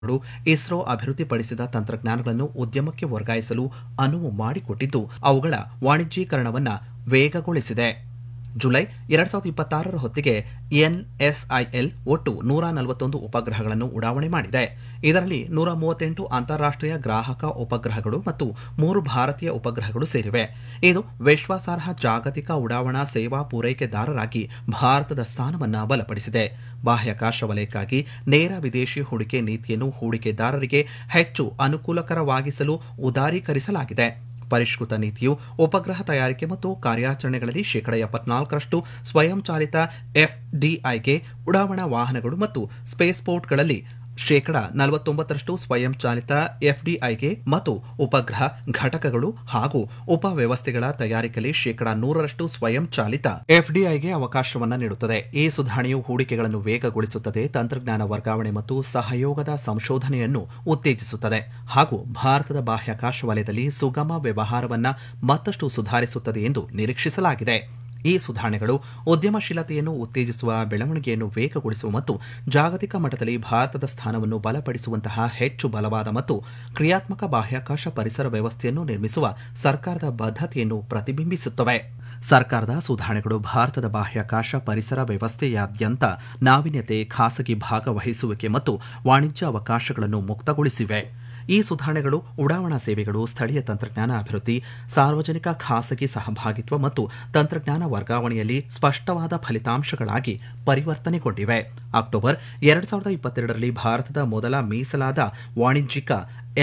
ಗಳು ಇಸ್ರೋ ಅಭಿವೃದ್ಧಿಪಡಿಸಿದ ತಂತ್ರಜ್ಞಾನಗಳನ್ನು ಉದ್ಯಮಕ್ಕೆ ವರ್ಗಾಯಿಸಲು ಅನುವು ಮಾಡಿಕೊಟ್ಟಿದ್ದು ಅವುಗಳ ವಾಣಿಜ್ಯೀಕರಣವನ್ನು ವೇಗಗೊಳಿಸಿದೆ ಜುಲೈ ಎರಡ್ ಸಾವಿರದ ಇಪ್ಪತ್ತಾರರ ಹೊತ್ತಿಗೆ ಎನ್ಎಸ್ಐಎಲ್ ಒಟ್ಟು ನೂರ ನಲವತ್ತೊಂದು ಉಪಗ್ರಹಗಳನ್ನು ಉಡಾವಣೆ ಮಾಡಿದೆ ಇದರಲ್ಲಿ ನೂರ ಮೂವತ್ತೆಂಟು ಅಂತಾರಾಷ್ಟೀಯ ಗ್ರಾಹಕ ಉಪಗ್ರಹಗಳು ಮತ್ತು ಮೂರು ಭಾರತೀಯ ಉಪಗ್ರಹಗಳು ಸೇರಿವೆ ಇದು ವಿಶ್ವಾಸಾರ್ಹ ಜಾಗತಿಕ ಉಡಾವಣಾ ಸೇವಾ ಪೂರೈಕೆದಾರರಾಗಿ ಭಾರತದ ಸ್ಥಾನವನ್ನು ಬಲಪಡಿಸಿದೆ ಬಾಹ್ಯಾಕಾಶ ವಲಯಕ್ಕಾಗಿ ನೇರ ವಿದೇಶಿ ಹೂಡಿಕೆ ನೀತಿಯನ್ನು ಹೂಡಿಕೆದಾರರಿಗೆ ಹೆಚ್ಚು ಅನುಕೂಲಕರವಾಗಿಸಲು ಉದಾರೀಕರಿಸಲಾಗಿದೆ ಪರಿಷ್ಕೃತ ನೀತಿಯು ಉಪಗ್ರಹ ತಯಾರಿಕೆ ಮತ್ತು ಕಾರ್ಯಾಚರಣೆಗಳಲ್ಲಿ ಶೇಕಡ ಎಪ್ಪತ್ನಾಲ್ಕರಷ್ಟು ಸ್ವಯಂಚಾಲಿತ ಎಫ್ಡಿಐಗೆ ಉಡಾವಣಾ ವಾಹನಗಳು ಮತ್ತು ಸ್ಪೇಸ್ಪೋರ್ಟ್ಗಳಲ್ಲಿ ಶೇಕಡ ನಲವತ್ತೊಂಬತ್ತರಷ್ಟು ಸ್ವಯಂಚಾಲಿತ ಎಫ್ಡಿಐಗೆ ಮತ್ತು ಉಪಗ್ರಹ ಘಟಕಗಳು ಹಾಗೂ ಉಪವ್ಯವಸ್ಥೆಗಳ ತಯಾರಿಕೆಯಲ್ಲಿ ಶೇಕಡ ನೂರರಷ್ಟು ಸ್ವಯಂಚಾಲಿತ ಎಫ್ಡಿಐಗೆ ಅವಕಾಶವನ್ನು ನೀಡುತ್ತದೆ ಈ ಸುಧಾರಣೆಯು ಹೂಡಿಕೆಗಳನ್ನು ವೇಗಗೊಳಿಸುತ್ತದೆ ತಂತ್ರಜ್ಞಾನ ವರ್ಗಾವಣೆ ಮತ್ತು ಸಹಯೋಗದ ಸಂಶೋಧನೆಯನ್ನು ಉತ್ತೇಜಿಸುತ್ತದೆ ಹಾಗೂ ಭಾರತದ ಬಾಹ್ಯಾಕಾಶ ವಲಯದಲ್ಲಿ ಸುಗಮ ವ್ಯವಹಾರವನ್ನು ಮತ್ತಷ್ಟು ಸುಧಾರಿಸುತ್ತದೆ ಎಂದು ನಿರೀಕ್ಷಿಸಲಾಗಿದೆ ಈ ಸುಧಾರಣೆಗಳು ಉದ್ಯಮಶೀಲತೆಯನ್ನು ಉತ್ತೇಜಿಸುವ ಬೆಳವಣಿಗೆಯನ್ನು ವೇಗಗೊಳಿಸುವ ಮತ್ತು ಜಾಗತಿಕ ಮಟ್ಟದಲ್ಲಿ ಭಾರತದ ಸ್ಥಾನವನ್ನು ಬಲಪಡಿಸುವಂತಹ ಹೆಚ್ಚು ಬಲವಾದ ಮತ್ತು ಕ್ರಿಯಾತ್ಮಕ ಬಾಹ್ಯಾಕಾಶ ಪರಿಸರ ವ್ಯವಸ್ಥೆಯನ್ನು ನಿರ್ಮಿಸುವ ಸರ್ಕಾರದ ಬದ್ಧತೆಯನ್ನು ಪ್ರತಿಬಿಂಬಿಸುತ್ತವೆ ಸರ್ಕಾರದ ಸುಧಾರಣೆಗಳು ಭಾರತದ ಬಾಹ್ಯಾಕಾಶ ಪರಿಸರ ವ್ಯವಸ್ಥೆಯಾದ್ಯಂತ ನಾವೀನ್ಯತೆ ಖಾಸಗಿ ಭಾಗವಹಿಸುವಿಕೆ ಮತ್ತು ವಾಣಿಜ್ಯ ಅವಕಾಶಗಳನ್ನು ಮುಕ್ತಗೊಳಿಸಿವೆ ಈ ಸುಧಾರಣೆಗಳು ಉಡಾವಣಾ ಸೇವೆಗಳು ಸ್ಥಳೀಯ ತಂತ್ರಜ್ಞಾನ ಅಭಿವೃದ್ಧಿ ಸಾರ್ವಜನಿಕ ಖಾಸಗಿ ಸಹಭಾಗಿತ್ವ ಮತ್ತು ತಂತ್ರಜ್ಞಾನ ವರ್ಗಾವಣೆಯಲ್ಲಿ ಸ್ಪಷ್ಟವಾದ ಫಲಿತಾಂಶಗಳಾಗಿ ಪರಿವರ್ತನೆಗೊಂಡಿವೆ ಅಕ್ಟೋಬರ್ ಎರಡು ಸಾವಿರದ ಇಪ್ಪತ್ತೆರಡರಲ್ಲಿ ಭಾರತದ ಮೊದಲ ಮೀಸಲಾದ ವಾಣಿಜ್ಯಿಕ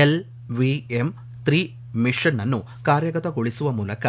ಎಲ್ವಿಎಂ ತ್ರೀ ಮಿಷನ್ ಅನ್ನು ಕಾರ್ಯಗತಗೊಳಿಸುವ ಮೂಲಕ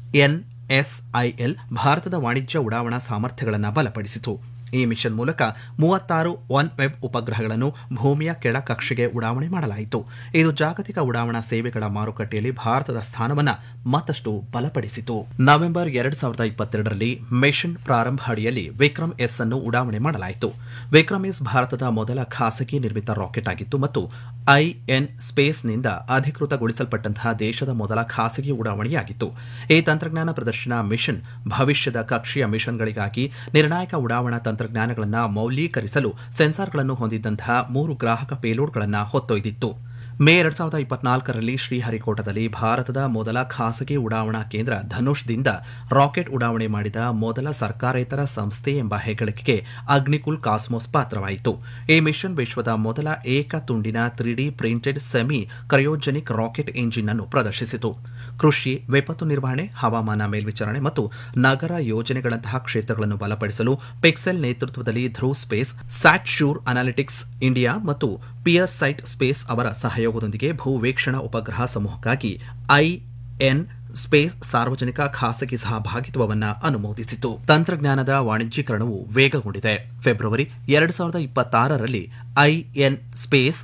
ಎನ್ಎಸ್ಐಎಲ್ ಭಾರತದ ವಾಣಿಜ್ಯ ಉಡಾವಣಾ ಸಾಮರ್ಥ್ಯಗಳನ್ನು ಬಲಪಡಿಸಿತು ಈ ಮಿಷನ್ ಮೂಲಕ ಮೂವತ್ತಾರು ಒನ್ ವೆಬ್ ಉಪಗ್ರಹಗಳನ್ನು ಭೂಮಿಯ ಕೆಳ ಕಕ್ಷೆಗೆ ಉಡಾವಣೆ ಮಾಡಲಾಯಿತು ಇದು ಜಾಗತಿಕ ಉಡಾವಣಾ ಸೇವೆಗಳ ಮಾರುಕಟ್ಟೆಯಲ್ಲಿ ಭಾರತದ ಸ್ಥಾನವನ್ನು ಮತ್ತಷ್ಟು ಬಲಪಡಿಸಿತು ನವೆಂಬರ್ ಎರಡು ಸಾವಿರದ ಇಪ್ಪತ್ತೆರಡರಲ್ಲಿ ಮಿಷನ್ ಪ್ರಾರಂಭ ಅಡಿಯಲ್ಲಿ ವಿಕ್ರಮ್ ಎಸ್ ಅನ್ನು ಉಡಾವಣೆ ಮಾಡಲಾಯಿತು ವಿಕ್ರಮ್ ಎಸ್ ಭಾರತದ ಮೊದಲ ಖಾಸಗಿ ನಿರ್ಮಿತ ರಾಕೆಟ್ ಆಗಿತ್ತು ಮತ್ತು ಐಎನ್ ಸ್ಪೇಸ್ನಿಂದ ಅಧಿಕೃತಗೊಳಿಸಲ್ಪಟ್ಟಂತಹ ದೇಶದ ಮೊದಲ ಖಾಸಗಿ ಉಡಾವಣೆಯಾಗಿತ್ತು ಈ ತಂತ್ರಜ್ಞಾನ ಪ್ರದರ್ಶನ ಮಿಷನ್ ಭವಿಷ್ಯದ ಕಕ್ಷೆಯ ಮಿಷನ್ಗಳಿಗಾಗಿ ನಿರ್ಣಾಯಕ ಉಡಾವಣಾ ತಂತ್ರಜ್ಞಾನಗಳನ್ನು ಮೌಲ್ಯೀಕರಿಸಲು ಸೆನ್ಸಾರ್ಗಳನ್ನು ಹೊಂದಿದ್ದಂತಹ ಮೂರು ಗ್ರಾಹಕ ಪೇಲೋಡ್ಗಳನ್ನು ಹೊತ್ತೊಯ್ದಿತ್ತು ಮೇ ಎರಡ್ ಸಾವಿರದ ಇಪ್ಪತ್ನಾಲ್ಕರಲ್ಲಿ ಶ್ರೀಹರಿಕೋಟದಲ್ಲಿ ಭಾರತದ ಮೊದಲ ಖಾಸಗಿ ಉಡಾವಣಾ ಕೇಂದ್ರ ಧನುಷ್ದಿಂದ ರಾಕೆಟ್ ಉಡಾವಣೆ ಮಾಡಿದ ಮೊದಲ ಸರ್ಕಾರೇತರ ಸಂಸ್ಥೆ ಎಂಬ ಹೆಗ್ಗಳಿಕೆಗೆ ಅಗ್ನಿಕುಲ್ ಕಾಸ್ಮೋಸ್ ಪಾತ್ರವಾಯಿತು ಈ ಮಿಷನ್ ವಿಶ್ವದ ಮೊದಲ ಏಕ ತುಂಡಿನ three D printed semi cryogenic rocket engine ಅನ್ನು ಪ್ರದರ್ಶಿಸಿತು ಕೃಷಿ ವಿಪತ್ತು ನಿರ್ವಹಣೆ ಹವಾಮಾನ ಮೇಲ್ವಿಚಾರಣೆ ಮತ್ತು ನಗರ ಯೋಜನೆಗಳಂತಹ ಕ್ಷೇತ್ರಗಳನ್ನು ಬಲಪಡಿಸಲು ಪಿಕ್ಸೆಲ್ ನೇತೃತ್ವದಲ್ಲಿ Dhruva Space SatSure Analytics India ಮತ್ತು ಪಿಯರ್ ಸೈಟ್ ಸ್ಪೇಸ್ ಅವರ ಸಹಯೋಗದೊಂದಿಗೆ ಭೂವೀಕ್ಷಣಾ ಉಪಗ್ರಹ ಸಮೂಹಕ್ಕಾಗಿ ಐಎನ್ ಸ್ಪೇಸ್ ಸಾರ್ವಜನಿಕ ಖಾಸಗಿ ಸಹಭಾಗಿತ್ವವನ್ನು ಅನುಮೋದಿಸಿತು ತಂತ್ರಜ್ಞಾನದ ವಾಣಿಜ್ಯೀಕರಣವು ವೇಗಗೊಂಡಿದೆ ಫೆಬ್ರವರಿ ಎರಡು ಸಾವಿರದ ಇಪ್ಪತ್ತಾರರಲ್ಲಿ ಐಎನ್ ಸ್ಪೇಸ್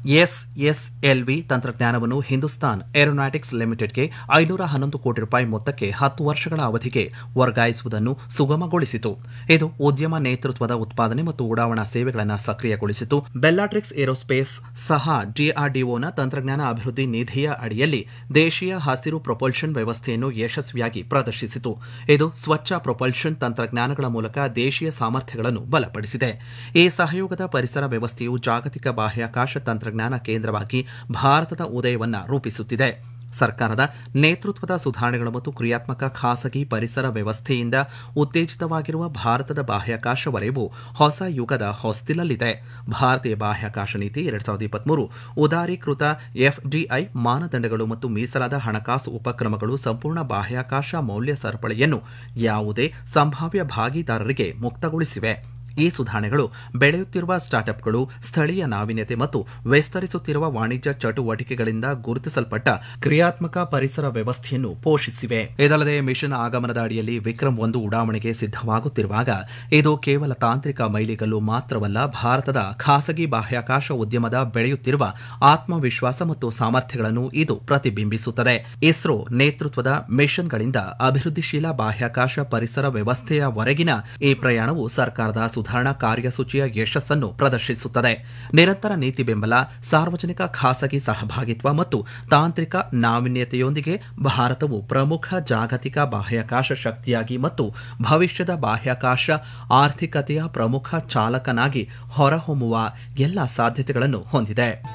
ಎಸ್ಎಸ್ಎಲ್ವಿ ತಂತ್ರಜ್ಞಾನವನ್ನು ಹಿಂದೂಸ್ತಾನ್ ಏರೋನಾಟಿಕ್ಸ್ ಲಿಮಿಟೆಡ್ಗೆ ಐನೂರ ಹನ್ನೊಂದು ಕೋಟಿ ರೂಪಾಯಿ ಮೊತ್ತಕ್ಕೆ ಹತ್ತು ವರ್ಷಗಳ ಅವಧಿಗೆ ವರ್ಗಾಯಿಸುವುದನ್ನು ಸುಗಮಗೊಳಿಸಿತು ಇದು ಉದ್ಯಮ ನೇತೃತ್ವದ ಉತ್ಪಾದನೆ ಮತ್ತು ಉಡಾವಣಾ ಸೇವೆಗಳನ್ನು ಸಕ್ರಿಯಗೊಳಿಸಿತು ಬೆಲ್ಲಾಟ್ರಿಕ್ಸ್ ಏರೋಸ್ಪೇಸ್ ಸಹ ಡಿಆರ್ಡಿಒನ ತಂತ್ರಜ್ಞಾನ ಅಭಿವೃದ್ಧಿ ನಿಧಿಯ ಅಡಿಯಲ್ಲಿ ದೇಶೀಯ ಹಸಿರು ಪ್ರೊಪಲ್ಷನ್ ವ್ಯವಸ್ಥೆಯನ್ನು ಯಶಸ್ವಿಯಾಗಿ ಪ್ರದರ್ಶಿಸಿತು ಇದು ಸ್ವಚ್ಛ ಪ್ರೊಪಲ್ಷನ್ ತಂತ್ರಜ್ಞಾನಗಳ ಮೂಲಕ ದೇಶೀಯ ಸಾಮರ್ಥ್ಯಗಳನ್ನು ಬಲಪಡಿಸಿದೆ ಈ ಸಹಯೋಗದ ಪರಿಸರ ವ್ಯವಸ್ಥೆಯು ಜಾಗತಿಕ ಬಾಹ್ಯಾಕಾಶ ತಂತ್ರಜ್ಞಾನ ಕೇಂದ್ರವಾಗಿ ಭಾರತದ ಉದಯವನ್ನ ರೂಪಿಸುತ್ತಿದೆ ಸರ್ಕಾರದ ನೇತೃತ್ವದ ಸುಧಾರಣೆಗಳು ಮತ್ತು ಕ್ರಿಯಾತ್ಮಕ ಖಾಸಗಿ ಪರಿಸರ ವ್ಯವಸ್ಥೆಯಿಂದ ಉತ್ತೇಜಿತವಾಗಿರುವ ಭಾರತದ ಬಾಹ್ಯಾಕಾಶ ವಲಯವು ಹೊಸ ಯುಗದ ಹೊಸ್ತಿಲಲ್ಲಿದೆ ಭಾರತೀಯ ಬಾಹ್ಯಾಕಾಶ ನೀತಿ ಎರಡ್ ಸಾವಿರದ ಇಪ್ಪತ್ಮೂರು ಉದಾರೀಕೃತ ಎಫ್ಡಿಐ ಮಾನದಂಡಗಳು ಮತ್ತು ಮೀಸಲಾದ ಹಣಕಾಸು ಉಪಕ್ರಮಗಳು ಸಂಪೂರ್ಣ ಬಾಹ್ಯಾಕಾಶ ಮೌಲ್ಯ ಸರಪಳಿಯನ್ನು ಯಾವುದೇ ಸಂಭಾವ್ಯ ಭಾಗಿದಾರರಿಗೆ ಮುಕ್ತಗೊಳಿಸಿವೆ ಈ ಸುಧಾರಣೆಗಳು ಬೆಳೆಯುತ್ತಿರುವ ಸ್ಟಾರ್ಟ್ಅಪ್ಗಳು ಸ್ಥಳೀಯ ನಾವೀನ್ಯತೆ ಮತ್ತು ವಿಸ್ತರಿಸುತ್ತಿರುವ ವಾಣಿಜ್ಯ ಚಟುವಟಿಕೆಗಳಿಂದ ಗುರುತಿಸಲ್ಪಟ್ಟ ಕ್ರಿಯಾತ್ಮಕ ಪರಿಸರ ವ್ಯವಸ್ಥೆಯನ್ನು ಪೋಷಿಸಿವೆ ಇದಲ್ಲದೆ ಮಿಷನ್ ಆಗಮನದ ಅಡಿಯಲ್ಲಿ ವಿಕ್ರಮ್ ಒಂದು ಉಡಾವಣೆಗೆ ಸಿದ್ಧವಾಗುತ್ತಿರುವಾಗ ಇದು ಕೇವಲ ತಾಂತ್ರಿಕ ಮೈಲಿಗಲ್ಲು ಮಾತ್ರವಲ್ಲ ಭಾರತದ ಖಾಸಗಿ ಬಾಹ್ಯಾಕಾಶ ಉದ್ಯಮದ ಬೆಳೆಯುತ್ತಿರುವ ಆತ್ಮವಿಶ್ವಾಸ ಮತ್ತು ಸಾಮರ್ಥ್ಯಗಳನ್ನು ಇದು ಪ್ರತಿಬಿಂಬಿಸುತ್ತದೆ ಇಸ್ರೋ ನೇತೃತ್ವದ ಮಿಷನ್ಗಳಿಂದ ಅಭಿವೃದ್ಧಿಶೀಲ ಬಾಹ್ಯಾಕಾಶ ಪರಿಸರ ವ್ಯವಸ್ಥೆಯವರೆಗಿನ ಈ ಪ್ರಯಾಣವು ಸರ್ಕಾರದ ಸುಧಾರಣಾ ಕಾರ್ಯಸೂಚಿಯ ಯಶಸ್ಸನ್ನು ಪ್ರದರ್ಶಿಸುತ್ತದೆ ನಿರಂತರ ನೀತಿ ಬೆಂಬಲ ಸಾರ್ವಜನಿಕ ಖಾಸಗಿ ಸಹಭಾಗಿತ್ವ ಮತ್ತು ತಾಂತ್ರಿಕ ನಾವೀನ್ಯತೆಯೊಂದಿಗೆ ಭಾರತವು ಪ್ರಮುಖ ಜಾಗತಿಕ ಬಾಹ್ಯಾಕಾಶ ಶಕ್ತಿಯಾಗಿ ಮತ್ತು ಭವಿಷ್ಯದ ಬಾಹ್ಯಾಕಾಶ ಆರ್ಥಿಕತೆಯ ಪ್ರಮುಖ ಚಾಲಕನಾಗಿ ಹೊರಹೊಮ್ಮುವ ಎಲ್ಲ ಸಾಧ್ಯತೆಗಳನ್ನು ಹೊಂದಿದೆ